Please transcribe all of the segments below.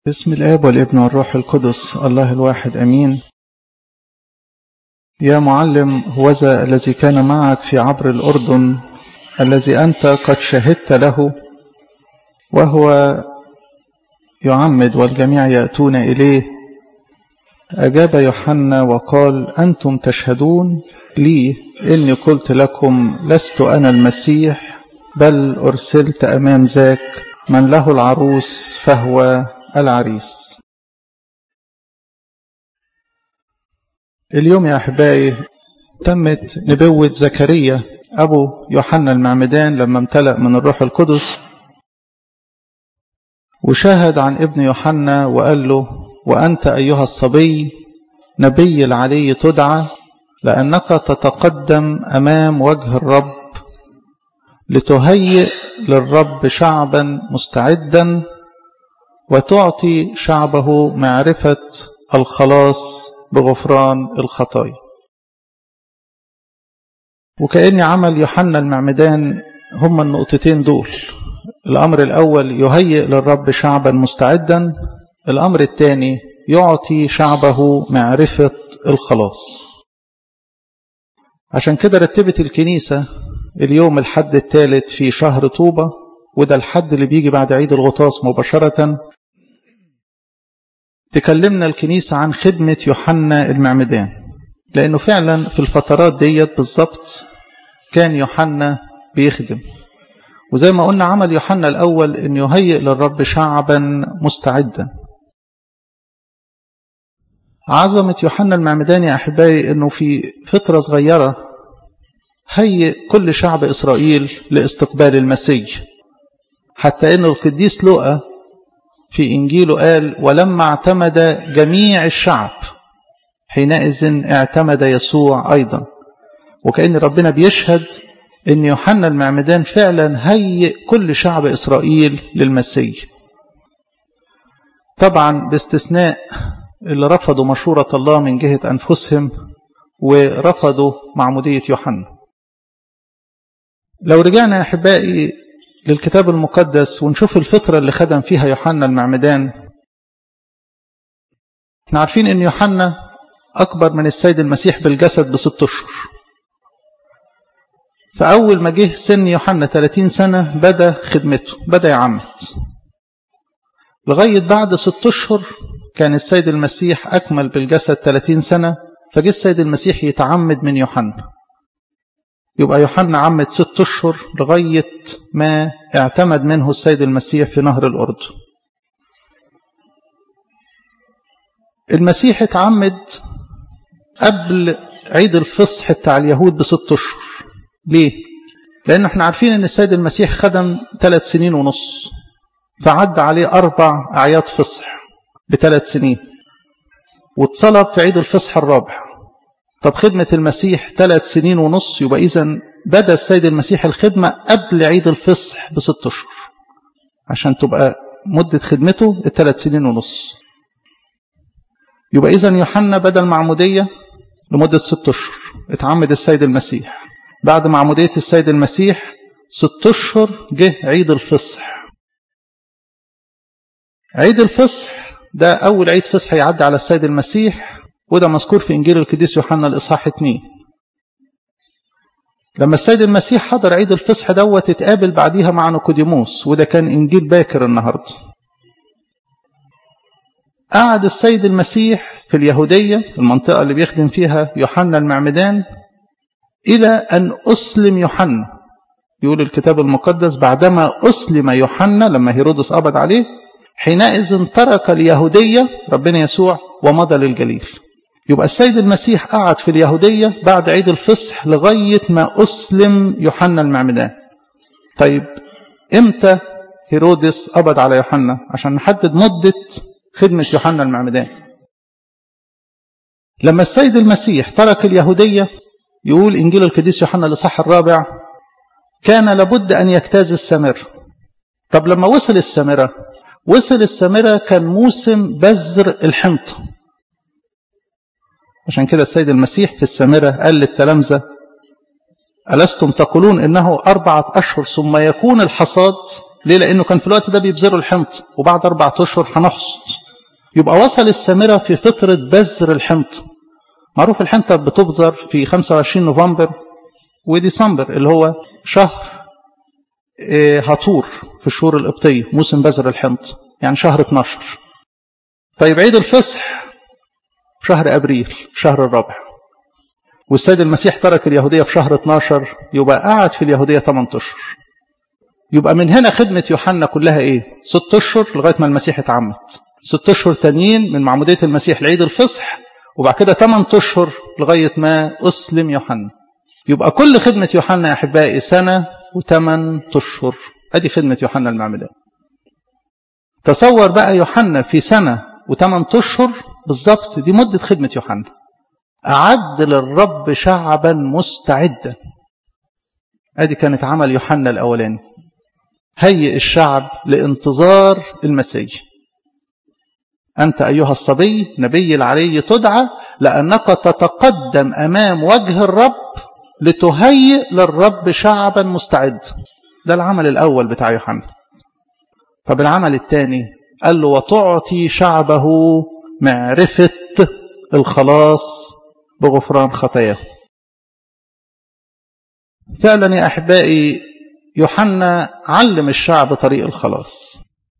بسم الآب والابن والروح القدس الله الواحد أمين يا معلم هوذا الذي كان معك في عبر الأردن الذي أنت قد شهدت له وهو يعمد والجميع يأتون إليه أجاب يوحنا وقال أنتم تشهدون لي إني قلت لكم لست أنا المسيح بل أرسلت أمام ذاك من له العروس فهو العريس اليوم يا أحبائي تمت نبوة زكريا أبو يوحنا المعمدان لما امتلأ من الروح القدس وشاهد عن ابن يوحنا وقال له وأنت أيها الصبي نبي العلي تدعى لأنك تتقدم أمام وجه الرب لتهيئ للرب شعبا مستعدا وتعطي شعبه معرفة الخلاص بغفران الخطايا وكأن عمل يوحنا المعمدان هما النقطتين دول الأمر الأول يهيئ للرب شعبا مستعدا الأمر الثاني يعطي شعبه معرفة الخلاص عشان كده رتبت الكنيسة اليوم الحد الثالث في شهر طوبة وده الحد اللي بيجي بعد عيد الغطاس مباشرة تكلمنا الكنيسة عن خدمة يوحنا المعمدان لأنه فعلا في الفترات ديت بالظبط كان يوحنا بيخدم وزي ما قلنا عمل يوحنا الأول أن يهيئ للرب شعبا مستعدا عظمة يوحنا المعمدان يا أحبائي أنه في فترة صغيرة هيئ كل شعب إسرائيل لاستقبال المسيح حتى أن القديس لوقا في إنجيله قال ولما اعتمد جميع الشعب حينئذ اعتمد يسوع أيضا وكأن ربنا بيشهد أن يوحنا المعمدان فعلا هيئ كل شعب إسرائيل للمسيح طبعا باستثناء اللي رفضوا مشورة الله من جهة أنفسهم ورفضوا معمودية يوحنا لو رجعنا يا أحبائي للكتاب المقدس ونشوف الفترة اللي خدم فيها يوحنا المعمدان احنا عارفين ان يوحنا أكبر من السيد المسيح بالجسد بست أشهر فأول ما جه سن يوحنا 30 سنة بدأ خدمته بدأ يعمد لغاية بعد ست أشهر كان السيد المسيح أكمل بالجسد 30 سنة فجه السيد المسيح يتعمد من يوحنا يبقى يوحنا عمد ست أشهر لغاية ما اعتمد منه السيد المسيح في نهر الأردن المسيح اتعمد قبل عيد الفصح بتاع اليهود بست أشهر ليه؟ لأن احنا عارفين أن السيد المسيح خدم ثلاث سنين ونص فعد عليه أربع أعياد فصح بثلاث سنين واتصلب في عيد الفصح الرابع طب خدمة المسيح ثلاث سنين ونص يبقى إذا بدأ السيد المسيح الخدمة قبل عيد الفصح بست أشهر عشان تبقى مدة خدمته الثلاث سنين ونص يبقى إذا يوحنا بدأ المعمودية لمدة ست أشهر اتعمد السيد المسيح بعد معمودية السيد المسيح ست أشهر جه عيد الفصح عيد الفصح ده أول عيد فصح يعدي على السيد المسيح وده مذكور في إنجيل القديس يوحنا الإصحاح 2 لما السيد المسيح حضر عيد الفصح دوت اتقابل بعديها مع نيقوديموس وده كان إنجيل باكر النهارده قعد السيد المسيح في اليهودية المنطقة اللي بيخدم فيها يوحنا المعمدان إلى أن أسلم يوحنا يقول الكتاب المقدس بعدما أسلم يوحنا لما هيرودس قبض عليه حينئذ ترك اليهودية ربنا يسوع ومضى للجليل يبقى السيد المسيح قعد في اليهودية بعد عيد الفصح لغاية ما أسلم يوحنا المعمدان طيب إمتى هيرودس قبض على يوحنا عشان نحدد مدة خدمة يوحنا المعمدان لما السيد المسيح ترك اليهودية يقول إنجيل القديس يوحنا الإصحاح الرابع كان لابد أن يجتاز السامرة طب لما وصل السامرة وصل السامرة كان موسم بذر الحنطة عشان كده السيد المسيح في السامرة قال للتلامذة ألستم تقولون إنه أربعة أشهر ثم يكون الحصاد ليه لأنه كان في الوقت ده بيبذروا الحنط وبعد أربعة أشهر هنحصد يبقى وصل السامرة في فترة بذر الحنط معروف الحنطة بتبذر في 25 نوفمبر وديسمبر اللي هو شهر هطور في الشهور القبطية موسم بذر الحنط يعني شهر 12 طيب عيد الفصح في شهر أبريل في شهر الرابع والسيد المسيح ترك اليهودية في شهر 12 يبقى قعد في اليهودية 8 أشهر يبقى من هنا خدمة يوحنا كلها إيه؟ 6 أشهر لغاية ما المسيح اتعمد 6 أشهر تانيين من معمودية المسيح لعيد الفصح وبعد كده 8 أشهر لغاية ما أسلم يوحنا يبقى كل خدمة يوحنا يا أحبائي سنة وثمان أشهر أدي خدمة يوحنا المعمدان تصور بقى يوحنا في سنة وثمان أشهر بالظبط دي مدة خدمة يوحنا أعد للرب شعبا مستعدا أدي كانت عمل يوحنا الأولاني هيئ الشعب لانتظار المسيح أنت أيها الصبي نبي العلي تدعى لأنك تتقدم أمام وجه الرب لتهيئ للرب شعبا مستعد ده العمل الأول بتاع يوحنا طب العمل الثاني قال له وتعطي شعبه معرفة الخلاص بغفران خطاياه فعلا يا أحبائي يوحنا علم الشعب طريق الخلاص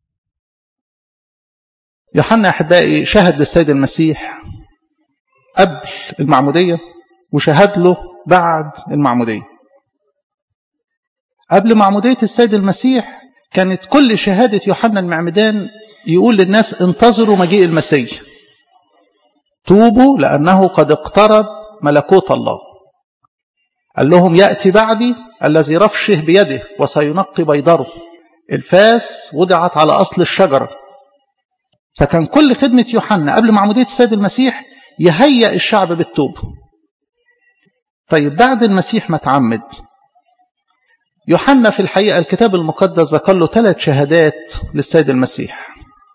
يوحنا أحبائي شهد للسيد المسيح قبل المعمودية وشهد له بعد المعمودية قبل معمودية السيد المسيح كانت كل شهادة يوحنا المعمدان يقول للناس انتظروا مجيء المسيح توبوا لأنه قد اقترب ملكوت الله قال لهم يأتي بعدي الذي رفشه بيده وسينقي بيضره الفاس وضعت على أصل الشجرة فكان كل خدمة يوحنا قبل معمودية السيد المسيح يهيأ الشعب بالتوب طيب بعد المسيح ما تعمد يوحنا في الحقيقة الكتاب المقدس ذكر له ثلاث شهادات للسيد المسيح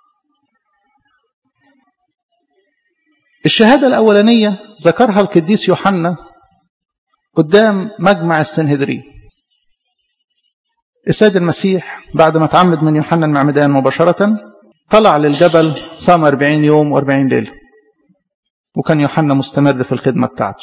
الشهادة الأولانية ذكرها القديس يوحنا قدام مجمع السنهدرين السيد المسيح بعد ما تعمد من يوحنا المعمدان مباشرة طلع للجبل صام 40 يوم و40 ليلة وكان يوحنا مستمر في الخدمة بتاعته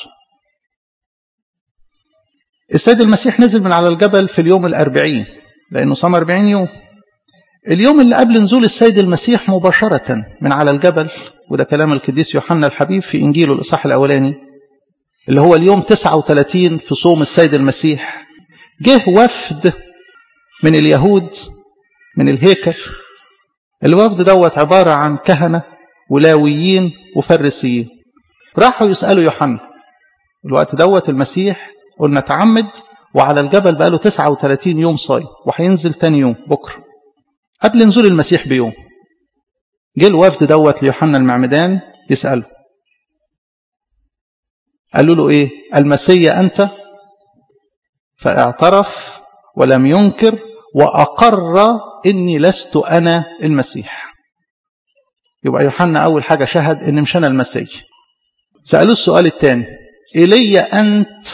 السيد المسيح نزل من على الجبل في اليوم الأربعين لأنه صام 40 يوم اليوم اللي قبل نزول السيد المسيح مباشرة من على الجبل وده كلام القديس يوحنا الحبيب في إنجيله الإصحاح الأولاني اللي هو اليوم 39 في صوم السيد المسيح جه وفد من اليهود من الهيكل الوفد دوت عبارة عن كهنة ولاويين وفريسيين راحوا يسألوا يوحنا الوقت دوت المسيح قلنا تعمد وعلى الجبل بقاله 39 يوم صايم وهينزل تاني يوم بكرة قبل نزول المسيح بيوم جه الوفد دوت ليوحنا المعمدان يسأله قالوا له ايه المسيا انت فاعترف ولم ينكر واقر اني لست انا المسيح يبقى يوحنا اول حاجه شهد ان مش انا المسيح سالوه السؤال الثاني الي انت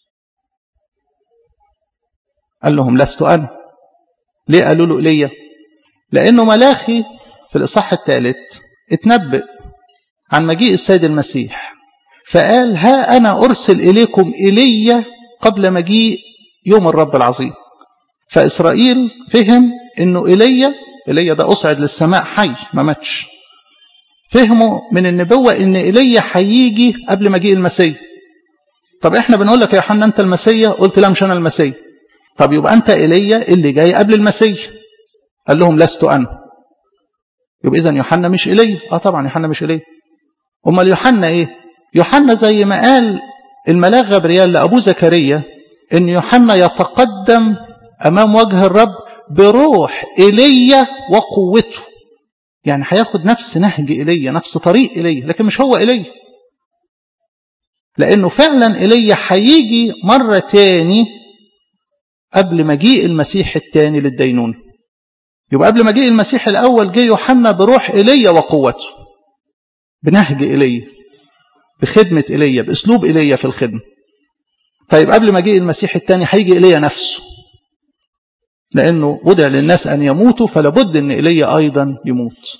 قال لهم لست انا ليه قالوا له الي لانه ملاخي في الاصحاح الثالث اتنبأ عن مجيء السيد المسيح فقال ها أنا أرسل إليكم إلي قبل مجيء يوم الرب العظيم فإسرائيل فهم أنه إلي إلي ده أصعد للسماء حي ما ماتش فهموا من النبوة أن إلي هيجي قبل مجيء المسيح طب إحنا بنقول لك يا يوحنا أنت المسيح قلت لا مش أنا المسيح طب يبقى أنت إلي اللي جاي قبل المسيح قال لهم لست أنا يبقى إذا يوحنا مش إلي آه طبعا يوحنا مش إلي أمال يوحنا إيه يوحنا زي ما قال الملاك غبريال لأبو زكريا إن يوحنا يتقدم أمام وجه الرب بروح إيليا وقوته يعني هياخد نفس نهج إيليا نفس طريق إيليا لكن مش هو إيليا لأنه فعلا إيليا هيجي مرة تاني قبل مجيء المسيح التاني للدينونة يبقى قبل مجيء المسيح الأول جه يوحنا بروح إيليا وقوته بنهج إيليا بخدمة إيليا بأسلوب إيليا في الخدمة طيب قبل ما جه المسيح الثاني هيجي إيليا نفسه لأنه وضع للناس أن يموتوا فلابد أن إيليا أيضا يموت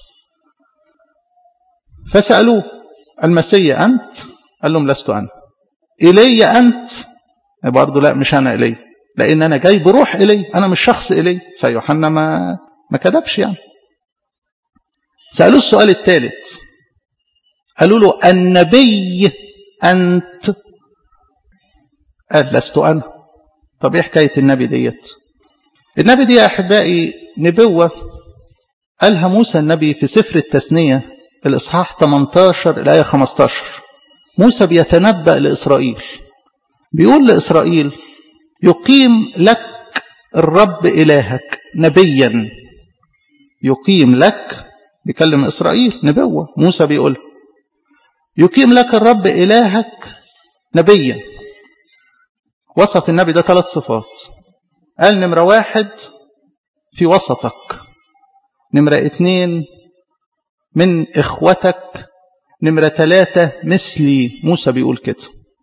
فسألوه المسيا أنت قال لهم لست أنا إيليا أنت برضه لا مش أنا إيليا لأن أنا جاي بروح إلي أنا مش شخص إلي فيوحنا ما ما كذبش يعني سألوه السؤال الثالث قالوا له النبي أنت قال لست أنا طب إيه حكاية النبي ديت النبي دي يا أحبائي نبوة قالها موسى النبي في سفر التثنية الإصحاح 18 الآية 15 موسى بيتنبأ لإسرائيل بيقول لإسرائيل يقيم لك الرب إلهك نبيا يقيم لك بيكلم إسرائيل نبوة موسى بيقول يقيم لك الرب إلهك نبيا وصف النبي ده ثلاث صفات قال نمرة واحد في وسطك نمرة اتنين من إخوتك نمرة ثلاثة مثلي موسى بيقول كده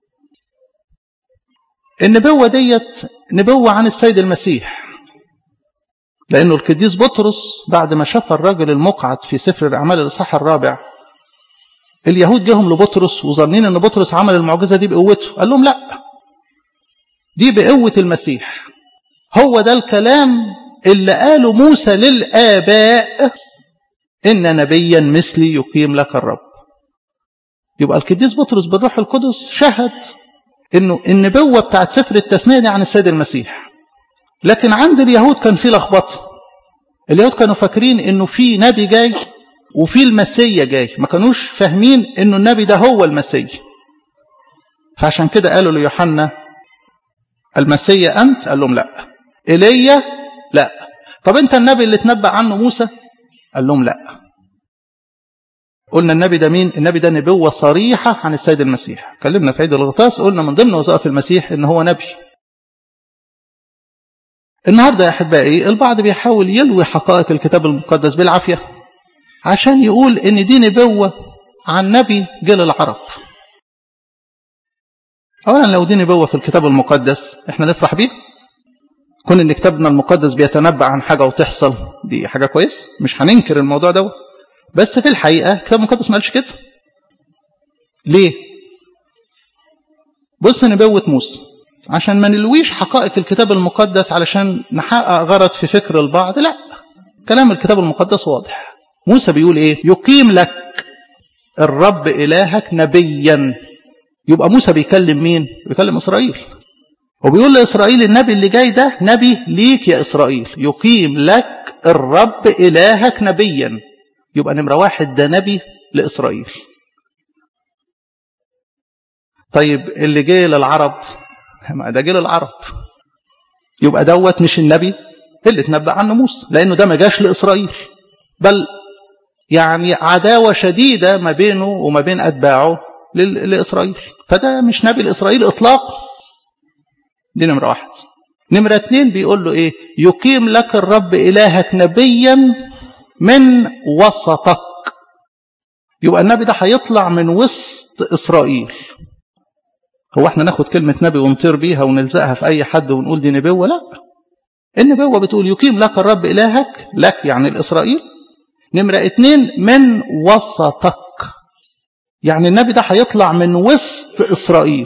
النبوة ديت نبوة عن السيد المسيح لأنه القديس بطرس بعد ما شاف الرجل المقعد في سفر الأعمال الإصحاح الرابع اليهود جاهم لبطرس وظنين أن بطرس عمل المعجزة دي بقوته قال لهم لا دي بقوة المسيح هو ده الكلام اللي قاله موسى للآباء إن نبيا مثلي يقيم لك الرب يبقى القديس بطرس بالروح القدس شهد انه النبوة بتاعت سفر التثنية دي عن السيد المسيح لكن عند اليهود كان في لخبطة اليهود كانوا فاكرين انه في نبي جاي وفي المسيا جاي ما كانوش فاهمين انه النبي ده هو المسيا فعشان كده قالوا ليوحنا المسيا انت قال لهم لا ايليا لا طب انت النبي اللي تنبأ عنه موسى قال لهم لا قلنا النبي ده مين النبي ده نبوة صريحة عن السيد المسيح كلمنا في عيد الغطاس قلنا من ضمن وظائف المسيح ان هو نبي النهاردة يا أحبائي البعض بيحاول يلوي حقائق الكتاب المقدس بالعافية عشان يقول ان دي نبوة عن نبي جيل العرب أولا لو دي نبوة في الكتاب المقدس احنا نفرح بيه كون ان كتابنا المقدس بيتنبأ عن حاجة وتحصل دي حاجة كويس مش هننكر الموضوع ده بس في الحقيقة الكتاب المقدس ما قالش كده ليه بص نبوة موسى عشان ما نلويش حقائق الكتاب المقدس علشان نحقق غرض في فكر البعض لا كلام الكتاب المقدس واضح موسى بيقول ايه يقيم لك الرب إلهك نبيا يبقى موسى بيكلم مين بيكلم إسرائيل وبيقول لإسرائيل النبي اللي جاي ده نبي ليك يا إسرائيل يقيم لك الرب إلهك نبيا يبقى نمرة واحد ده نبي لإسرائيل طيب اللي جه للعرب ما ده جه للعرب يبقى دوت مش النبي اللي اتنبأ عنه موسى لأنه ده ما جاش لإسرائيل بل يعني عداوة شديدة ما بينه وما بين أتباعه لإسرائيل فده مش نبي لإسرائيل إطلاقا دي نمرة واحد نمرة اتنين بيقول له إيه يقيم لك الرب إلهك نبيا من وسطك يبقى النبي ده هيطلع من وسط إسرائيل هو احنا ناخد كلمة نبي ونطير بيها ونلزقها في أي حد ونقول دي نبوة لا النبوة بتقول يقيم لك الرب إلهك لك يعني الإسرائيل نمرة اتنين من وسطك يعني النبي ده هيطلع من وسط إسرائيل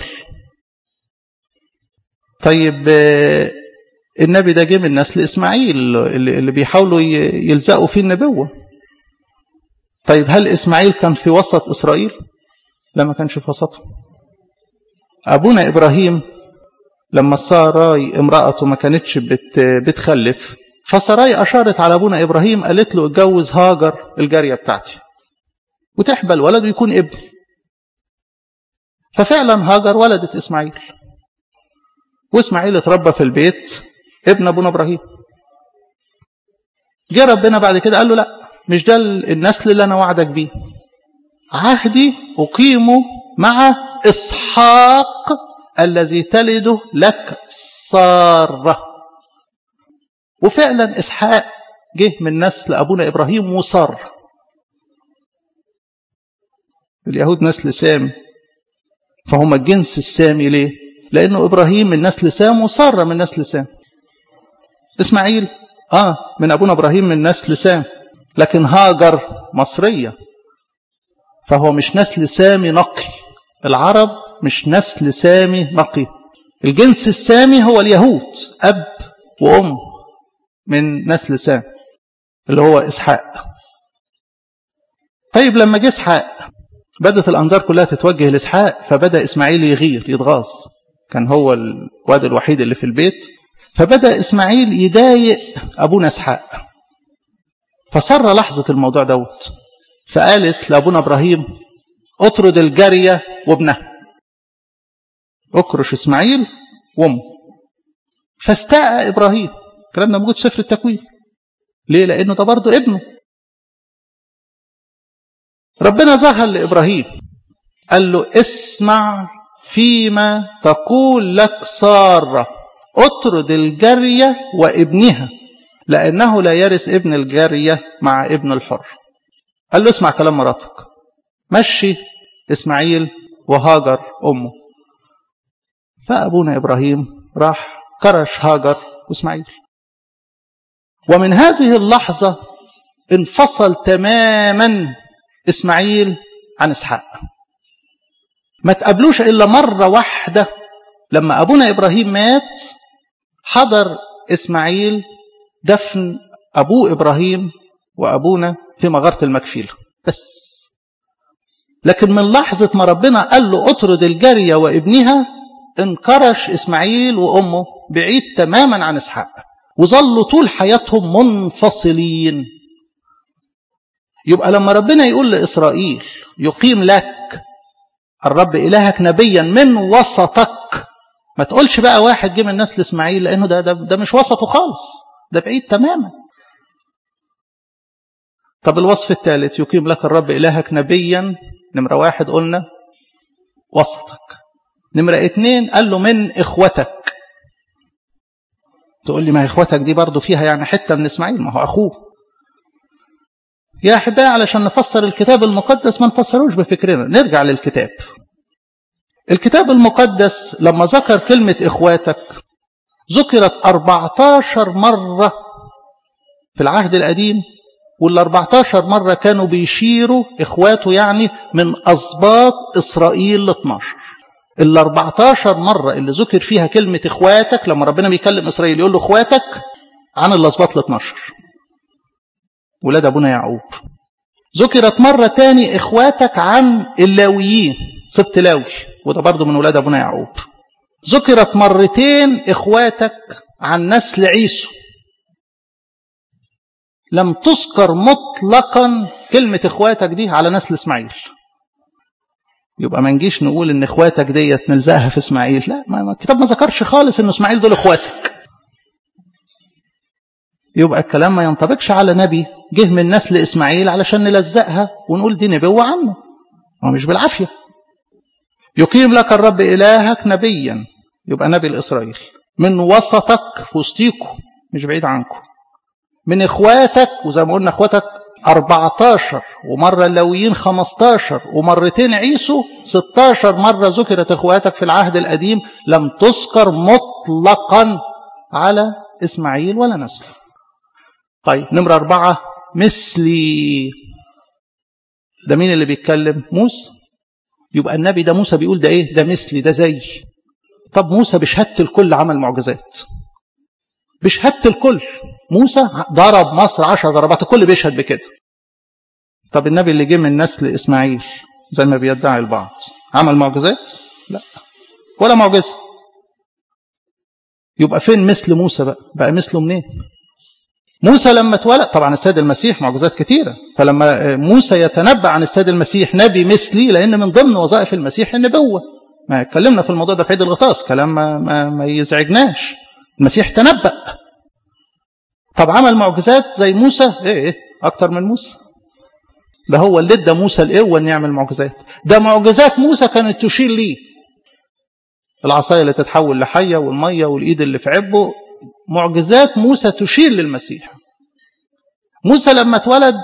طيب النبي ده جه من نسل إسماعيل اللي بيحاولوا يلزقوا فيه النبوة طيب هل إسماعيل كان في وسط إسرائيل لا ما كانش في وسطه أبونا إبراهيم لما ساراي امرأته ما كانتش بت بتخلف فساراي أشارت على أبونا إبراهيم قالت له اتجوز هاجر الجارية بتاعتي وتحبل ولد ويكون ابن ففعلا هاجر ولدت إسماعيل وإسماعيل اتربى في البيت ابن أبونا إبراهيم جه ربنا بعد كده قال له لا مش ده النسل اللي أنا وعدك بيه عهدي أقيمه مع إسحاق الذي تلده لك سارة وفعلا إسحاق جه من نسل أبونا إبراهيم وصار اليهود نسل سام فهم الجنس السامي ليه لأنه إبراهيم من نسل سام وسارة من نسل سام إسماعيل آه من أبونا إبراهيم من نسل سام لكن هاجر مصرية فهو مش نسل سامي نقي العرب مش نسل سامي نقي الجنس السامي هو اليهود أب وأم من نسل سام اللي هو إسحاق طيب لما جه إسحاق بدأت الأنظار كلها تتوجه لإسحاق فبدأ إسماعيل يغير يتغاظ كان هو الواد الوحيد اللي في البيت فبدأ إسماعيل يضايق أبونا إسحاق فسر لحظة الموضوع دوت فقالت لأبونا إبراهيم اطرد الجارية وابنها اكرش إسماعيل وامه فاستاء إبراهيم الكلام ده موجود في سفر التكوين ليه لأنه ده برضه ابنه ربنا ظهر لإبراهيم قال له اسمع فيما تقول لك سارة اطرد الجارية وابنها لأنه لا يرث ابن الجارية مع ابن الحر قال له اسمع كلام مراتك مشي إسماعيل وهاجر أمه فأبونا إبراهيم راح كرش هاجر وإسماعيل ومن هذه اللحظة انفصل تماما إسماعيل عن إسحاق ما تقابلوش إلا مرة واحدة لما أبونا إبراهيم مات حضر إسماعيل دفن أبوه إبراهيم وأبونا في مغارة المكفيلة بس لكن من لحظة ما ربنا قال له اطرد الجارية وابنها انكرش إسماعيل وأمه بعيد تماما عن إسحاق وظلوا طول حياتهم منفصلين يبقى لما ربنا يقول لإسرائيل يقيم لك الرب إلهك نبيا من وسطك ما تقولش بقى واحد جه من نسل إسماعيل لأنه ده, ده, ده مش وسطه خالص ده بعيد تماما طب الوصف الثالث يقيم لك الرب إلهك نبيا نمرة واحد قلنا وسطك نمرة اتنين قال له من إخوتك تقول لي ما إخوتك دي برضو فيها يعني حتة من إسماعيل ما هو أخوه يا أحبائي علشان نفسر الكتاب المقدس ما نفسروش بفكرنا نرجع للكتاب الكتاب المقدس لما ذكر كلمة إخواتك ذكرت 14 مرة في العهد القديم وال 14 مرة كانوا بيشيروا إخواته يعني من أسباط إسرائيل ل 12 ال 14 مرة اللي ذكر فيها كلمة إخواتك لما ربنا بيكلم إسرائيل يقول له إخواتك عن الأسباط ل 12 ولاد أبونا يعقوب ذكرت مرة تاني إخواتك عن اللاويين سبت لاوي وده برضه من ولاد أبونا يعقوب ذكرت مرتين إخواتك عن نسل عيسو لم تذكر مطلقا كلمة إخواتك دي على نسل إسماعيل يبقى ما نجيش نقول إن إخواتك ديت نلزقها في إسماعيل لا ما الكتاب ما ذكرش خالص إن إسماعيل دول إخواتك يبقى الكلام ما ينطبقش على نبي جه من نسل إسماعيل علشان نلزقها ونقول دي نبوة عنه هو مش بالعافية يقيم لك الرب إلهك نبيا يبقى نبي الإسرائيل من وسطك في وسطيكم مش بعيد عنكم من إخواتك وزي ما قلنا إخواتك 14 ومرة اللاويين 15 ومرتين عيسو 16 مرة ذكرت إخواتك في العهد القديم لم تذكر مطلقا على إسماعيل ولا نسله طيب نمرة أربعة مثلي ده مين اللي بيتكلم موسى يبقى النبي ده موسى بيقول ده ايه ده مثلي ده زي طب موسى بشهادة الكل عمل معجزات بشهادة الكل موسى ضرب مصر عشر ضربات الكل بيشهد بكده طب النبي اللي جه من نسل إسماعيل زي ما بيدعي البعض عمل معجزات لا ولا معجزة يبقى فين مثل موسى بقى بقى مثله منين موسى لما اتولد طبعا السيد المسيح معجزات كتيرة فلما موسى يتنبأ عن السيد المسيح نبي مثلي لأن من ضمن وظائف المسيح النبوة ما اتكلمنا في الموضوع ده في عيد الغطاس كلام ما, ما, ما يزعجناش المسيح تنبأ طب عمل معجزات زي موسى ايه ايه اكتر من موسى ده هو اللي ادى موسى القوه ان يعمل معجزات ده معجزات موسى كانت تشير ليه العصايه اللي تتحول لحيه والميه والايد اللي في عبه معجزات موسى تشير للمسيح موسى لما اتولد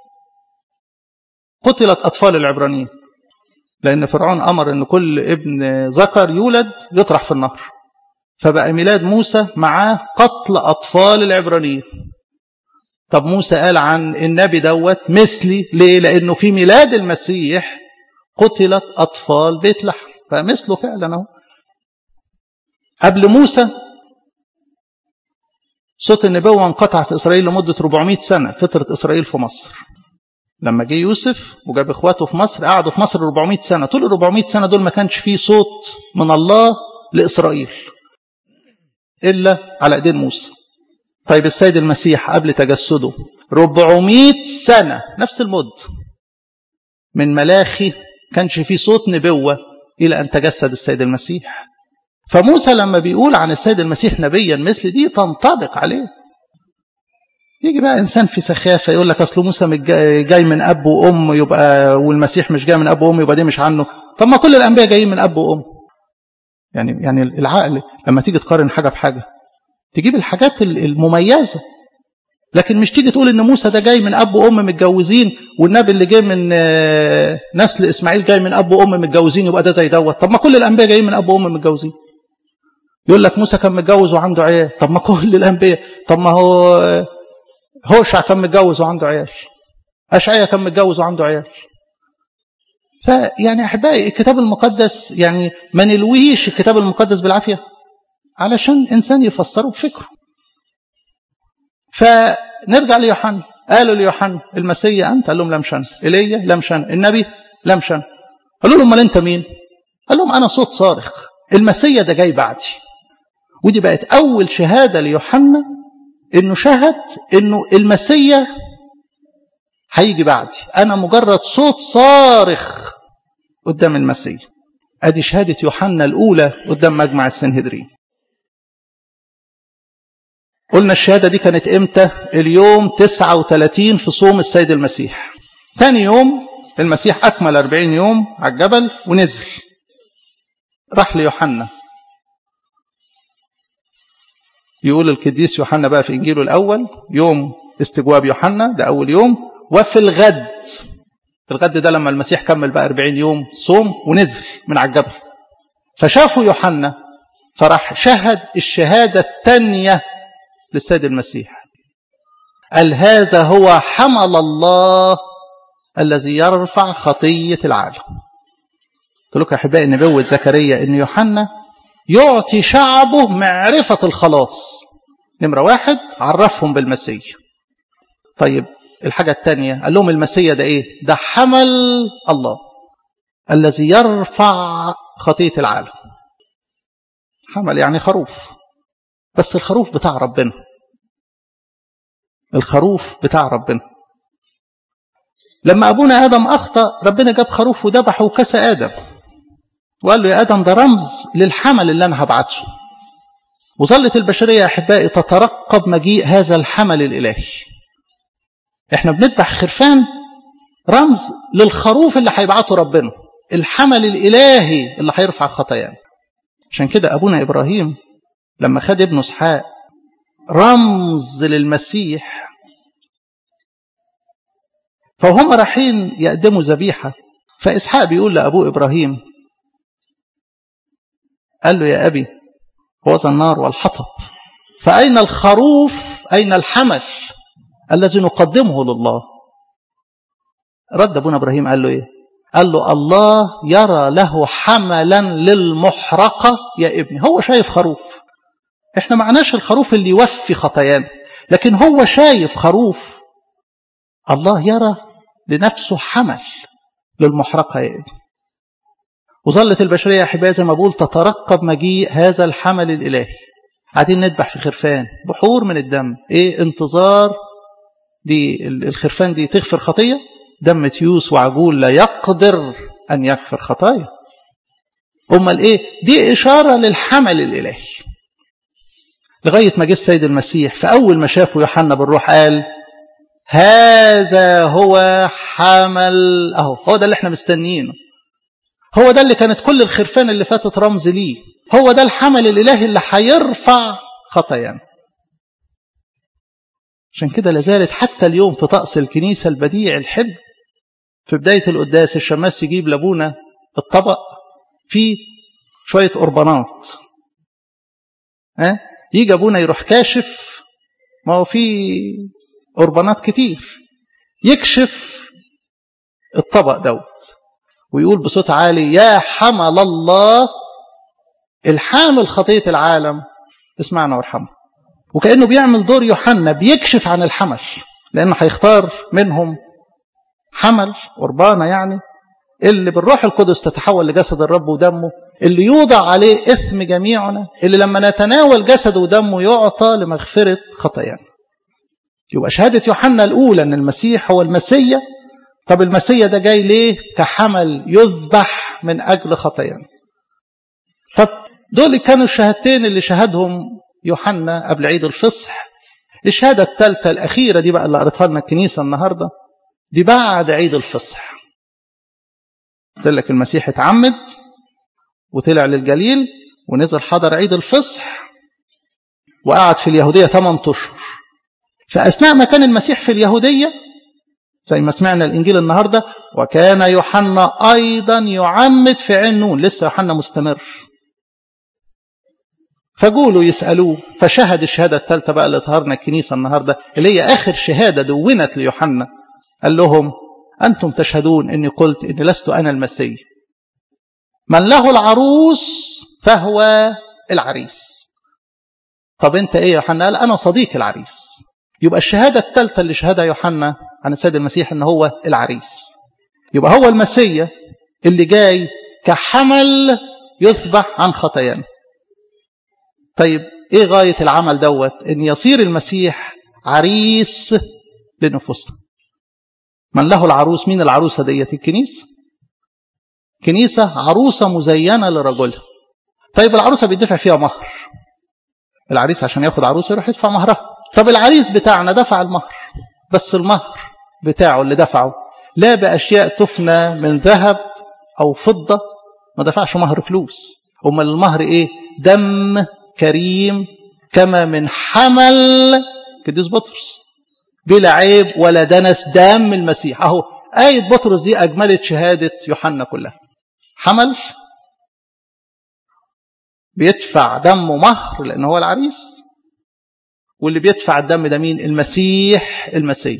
قتلت اطفال العبرانيين لان فرعون امر ان كل ابن ذكر يولد يطرح في النهر فبقى ميلاد موسى معاه قتل أطفال العبرانيين طب موسى قال عن النبي دوت مثلي ليه لأنه في ميلاد المسيح قتلت أطفال بيت لحم فمثله فعلا اهو قبل موسى صوت النبوة انقطع في إسرائيل لمدة 400 سنة فترة إسرائيل في مصر لما جه يوسف وجاب إخواته في مصر قعدوا في مصر 400 سنة طول ال 400 سنة دول ما كانش فيه صوت من الله لإسرائيل إلا على إيدين موسى طيب السيد المسيح قبل تجسده 400 سنة نفس المد من ملاخي كانش فيه صوت نبوة إلى أن تجسد السيد المسيح فموسى لما بيقول عن السيد المسيح نبيا مثل دي تنطبق عليه يجي بقى إنسان في سخافة يقول لك أصل موسى جاي من أب وأم يبقى والمسيح مش جاي من أب وأم يبقى دي مش عنه طب ما كل الأنبياء جايين من أب وأم يعني يعني العقل لما تيجي تقارن حاجة بحاجة تجيب الحاجات المميزة لكن مش تيجي تقول ان موسى ده جاي من اب وام متجوزين والنبي اللي جاي من نسل اسماعيل جاي من اب وام متجوزين يبقى ده زي دوت طب ما كل الانبياء جايين من اب وام متجوزين يقول لك موسى كان متجوز وعنده عيال طب ما كل الانبياء طب ما هو هوشع كان متجوز وعنده عيال اشعيا كان متجوز وعنده عيال فيعني احبائي الكتاب المقدس يعني ما نلويش الكتاب المقدس بالعافيه علشان انسان يفسره بفكره فنرجع ليوحنا قالوا ليوحنا المسيح انت قال لهم لم شن ايليا لم شن النبي لم شن قالوا لهم امال انت مين قال لهم انا صوت صارخ المسيح ده جاي بعدي ودي بقت اول شهاده ليوحنا انه شهد انه المسيح هيجي بعدي انا مجرد صوت صارخ قدام المسيح ادي شهاده يوحنا الاولى قدام مجمع السنهدرين قلنا الشهادة دي كانت امتى اليوم 39 في صوم السيد المسيح ثاني يوم المسيح أكمل 40 يوم على الجبل ونزل راح ليوحنا يقول القديس يوحنا بقى في إنجيله الأول يوم استجواب يوحنا ده أول يوم وفي الغد الغد ده لما المسيح كمل بقى 40 يوم صوم ونزل من على الجبل فشافوا يوحنا فراح شهد الشهادة الثانية للسيد المسيح قال هذا هو حمل الله الذي يرفع خطية العالم قلت لكم يا أحبائي نبوة زكريا أن يوحنا يعطي شعبه معرفة الخلاص نمرة واحد عرفهم بالمسيح طيب الحاجة الثانية قال لهم المسيح ده إيه ده حمل الله الذي يرفع خطية العالم حمل يعني خروف بس الخروف بتاع ربنا الخروف بتاع ربنا لما أبونا آدم أخطأ ربنا جاب خروف وذبحه وكسى آدم وقال له يا آدم ده رمز للحمل اللي أنا هبعته وظلت البشرية يا أحبائي تترقب مجيء هذا الحمل الإلهي احنا بنذبح خرفان رمز للخروف اللي هيبعته ربنا الحمل الإلهي اللي هيرفع خطايانا عشان كده أبونا إبراهيم لما خد ابنه اسحاق رمز للمسيح فهم رايحين يقدموا ذبيحة فإسحاق بيقول لأبوه إبراهيم قال له يا أبي هو النار والحطب فأين الخروف أين الحمل الذي نقدمه لله رد أبونا إبراهيم قال له إيه قال له الله يرى له حملا للمحرقة يا ابني هو شايف خروف احنا معناش الخروف اللي يوفي خطايانا لكن هو شايف خروف الله يرى لنفسه حمل للمحرقة يا ابني وظلت البشرية يا أحبائي زي ما بقول تترقب مجيء هذا الحمل الإلهي قاعدين نذبح في خرفان بحور من الدم ايه انتظار دي الخرفان دي تغفر خطية دم تيوس وعجول لا يقدر أن يغفر خطايا أمال إيه دي إشارة للحمل الإلهي لغاية ما جه السيد المسيح فأول ما شافه يوحنا بالروح قال هذا هو حمل أهو هو ده اللي احنا مستنيينه هو ده اللي كانت كل الخرفان اللي فاتت رمز ليه هو ده الحمل الإلهي اللي هيرفع خطايانا عشان كده لازالت حتى اليوم في طقس الكنيسة البديع الحلو في بداية القداس الشماس يجيب لابونا الطبق فيه شوية قربانات ها يجي ابونا يروح كاشف ما هو في قربانات كتير يكشف الطبق دوت ويقول بصوت عالي يا حمل الله الحامل خطية العالم اسمعنا وارحمه وكأنه بيعمل دور يوحنا بيكشف عن الحمل لأنه هيختار منهم حمل قربانة يعني اللي بالروح القدس تتحول لجسد الرب ودمه اللي يوضع عليه إثم جميعنا اللي لما نتناول جسده ودمه يعطى لمغفرة خطايانا يبقى شهادة يوحنا الأولى أن المسيح هو المسيا طب المسيا ده جاي ليه كحمل يذبح من أجل خطايانا طب دول كانوا الشهادتين اللي شهدهم يوحنا قبل عيد الفصح الشهادة الثالثة الأخيرة دي بقى اللي قريتها لنا الكنيسة النهاردة دي بعد عيد الفصح قلت لك المسيح اتعمد وطلع للجليل ونزل حضر عيد الفصح وقعد في اليهودية 8 أشهر فأثناء ما كان المسيح في اليهودية زي ما سمعنا الإنجيل النهاردة وكان يوحنا أيضا يعمد في عين نون لسه يوحنا مستمر فقولوا يسألوه فشهد الشهادة الثالثة بقى اللي ظهرنا الكنيسة النهاردة اللي هي آخر شهادة دونت ليوحنا قال لهم أنتم تشهدون أني قلت أني لست أنا المسيح من له العروس فهو العريس طب أنت إيه يا يوحنا قال أنا صديق العريس يبقى الشهادة الثالثة اللي شهدها يوحنا عن السيد المسيح أنه هو العريس يبقى هو المسيح اللي جاي كحمل يذبح عن خطايانا طيب ايه غاية العمل دوت ان يصير المسيح عريس لنفوسنا من له العروس مين العروسة ديت الكنيسة كنيسة عروسة مزينة لرجلها طيب العروسة بيدفع فيها مهر العريس عشان ياخد عروسة يروح يدفع مهرها طب العريس بتاعنا دفع المهر بس المهر بتاعه اللي دفعه لا بأشياء تفنى من ذهب أو فضة ما دفعش مهر فلوس أمال المهر إيه دم كريم كما من حمل قديس بطرس بلا عيب ولا دنس دم المسيح اهو آية بطرس دي أجملت شهادة يوحنا كلها حمل بيدفع دمه مهر لأن هو العريس واللي بيدفع الدم ده مين المسيح المسيح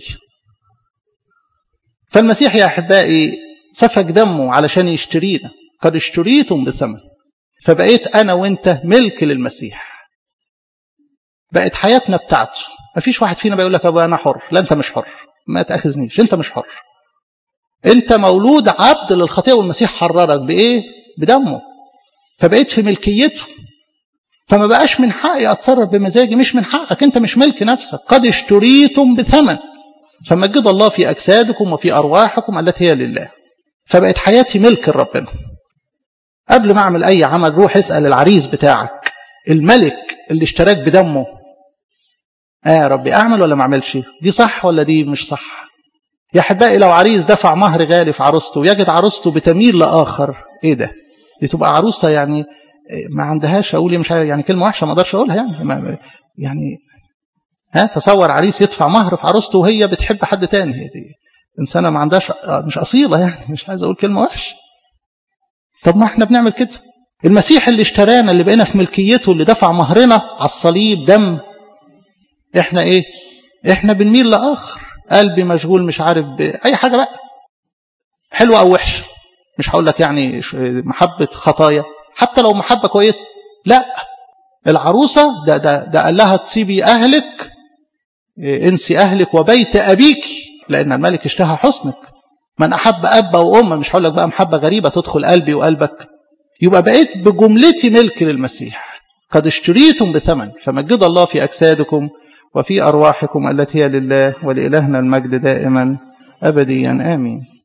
فالمسيح يا أحبائي سفك دمه علشان يشترينا قد اشتريتم بثمن فبقيت أنا وإنت ملك للمسيح بقت حياتنا بتاعته ما فيش واحد فينا بيقول لك أبا أنا حر لا أنت مش حر ما تأخذنيش أنت مش حر أنت مولود عبد للخطيئة والمسيح حررك بإيه بدمه فبقيت في ملكيته فما بقاش من حقي أتصرف بمزاجي مش من حقك أنت مش ملك نفسك قد اشتريتم بثمن فمجد الله في أجسادكم وفي أرواحكم التي هي لله فبقت حياتي ملك لربنا قبل ما أعمل أي عمل روح اسأل العريس بتاعك الملك اللي اشتراك بدمه آه يا ربي أعمل ولا ما أعملش دي صح ولا دي مش صح يا أحبائي لو عريس دفع مهر غالي في عروسته ويجد عروسته بتميل لآخر إيه ده دي تبقى عروسة يعني ما عندهاش أقول مش عارف يعني كلمة وحشة ما أقدرش أقولها يعني ما يعني ها تصور عريس يدفع مهر في عروسته وهي بتحب حد تاني دي إنسانة ما عندهاش مش أصيلة يعني مش عايز أقول كلمة وحشة طب ما احنا بنعمل كده المسيح اللي اشترانا اللي بقينا في ملكيته اللي دفع مهرنا على الصليب دم احنا ايه احنا بنميل لاخر قلبي مشغول مش عارف باي حاجه بقى حلوه او وحشه مش هقول لك يعني محبه خطايا حتى لو محبه كويسه لا العروسه ده ده ده قال لها تسيبي اهلك انسي اهلك وبيت ابيك لان الملك اشتهى حسنك من أحب أب وأم مش هقول لك بقى محبة غريبة تدخل قلبي وقلبك يبقى بقيت بجملتي ملك للمسيح قد اشتريتم بثمن فمجد الله في أجسادكم وفي أرواحكم التي هي لله ولإلهنا المجد دائما أبديا آمين